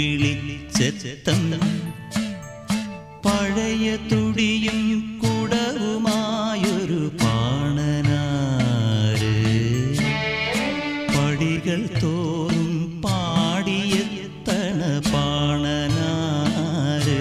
പൂവിളിച്ചെത്തം പഴയ തുടിയും കുടവുമായൊരു പാണനാര് പടികൾ തോറും പാടിയെത്തണ പാണനാര്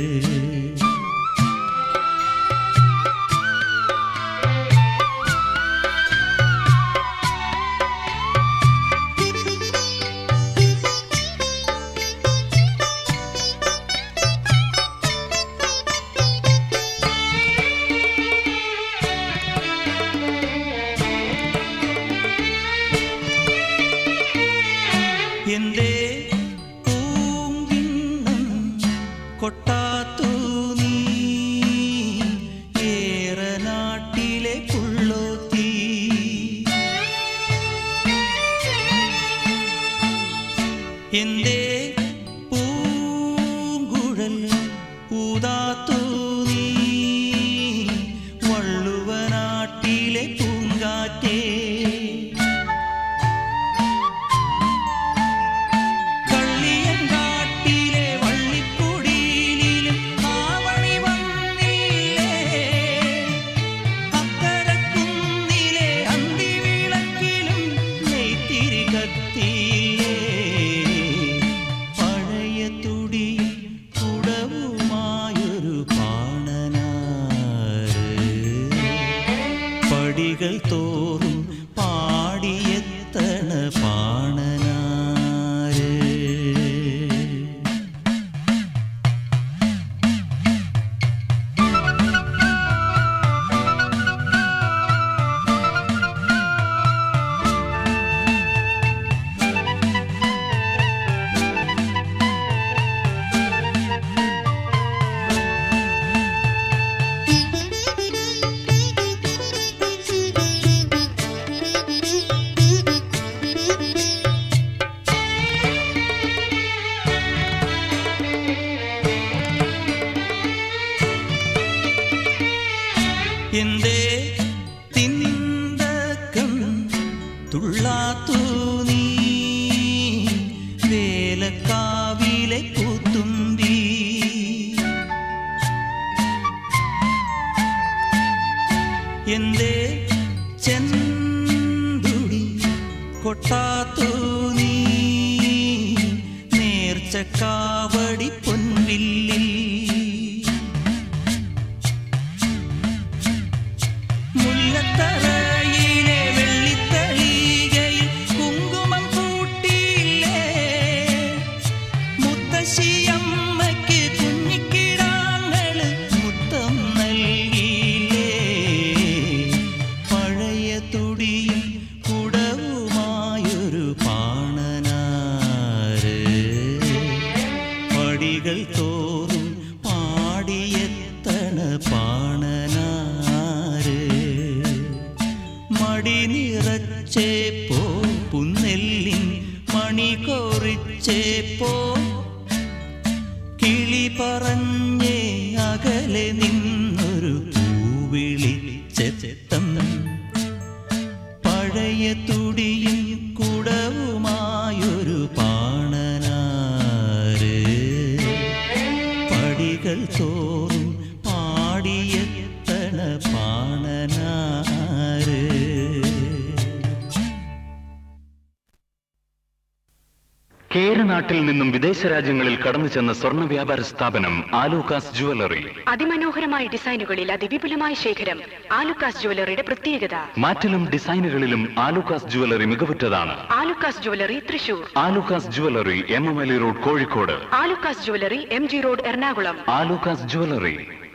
എന്റെ പൂങ്കിണ്ണം കൊട്ടാത്തു നീ ഏറനാട്ടിലെ പുള്ളോത്തി എന്റെ പൂങ്കുഴൽ ഊതാത്തു നീ വള്ളുവനാട്ടിലെ പൂങ്കാറ്റേ കള്ളിയങ്കാട്ടിലെ വള്ളിക്കുടിയിലും ആവണി വന്നില്ലേ അക്കരക്കുന്നിലെ അന്തിവിളക്കിലും നെയ്ത്തിരി കത്തിയില്ലേ പഴയ തുടിയും കുടവുമായൊരു പാണനാര് പടികൾ തോറും പാടിയെത്തണ പാണനാര് എന്റെ തിന്തക്കം തുള്ളാത്തു നീ വേലക്കാവിലെ കൂത്തുമ്പി എന്റെ ചെന്തുടി കൊട്ടാത്തു നീ നേർച്ചക്കാവടി പൊൻവില്ലിൽ മുല്ലത്തറയിലെ വെള്ളിത്തളികയിൽ കുങ്കുമം കൂട്ടിയില്ലേ മുത്തശ്ശിയമ്മയ്ക്ക് കുഞ്ഞിക്കിടാങ്ങള് മുത്തം നൽകിയില്ലേ പഴയ തുടിയും കുടവുമായൊരു പാണനാര് പടികൾ തോറും പാടിയെത്തണ പാണനാര് മടി നിറച്ചേ പോ പുന്നെല്ലിൻ മണി കോറിച്ചേ പോ കിളി പറഞ്ഞേ അകലെ നിന്നൊരു പൂവിളിച്ചെത്തം പഴയ തുടിയും കുടവുമായൊരു പാണനാര് പടികൾ തോറും പാടിയെത്തണ പാണനാര് കേരനാട്ടിൽ നിന്നും വിദേശ രാജ്യങ്ങളിൽ കടന്നു ചെന്ന സ്വർണ്ണ വ്യാപാര സ്ഥാപനം ആലൂക്കാസ് ജുവലറി അതിമനോഹരമായ ഡിസൈനുകളിൽ അതിവിപുലമായ ശേഖരം ആലുക്കാസ് ജുവലറിയുടെ പ്രത്യേകത മാറ്റിലും ഡിസൈനുകളിലും ആലൂക്കാസ് ജുവലറി മികവുറ്റതാണ് Alukkas jewellery Thrissur Alukkas jewellery M M L road Kozhikode Alukkas jewellery M G road Ernakulam Alukkas jewellery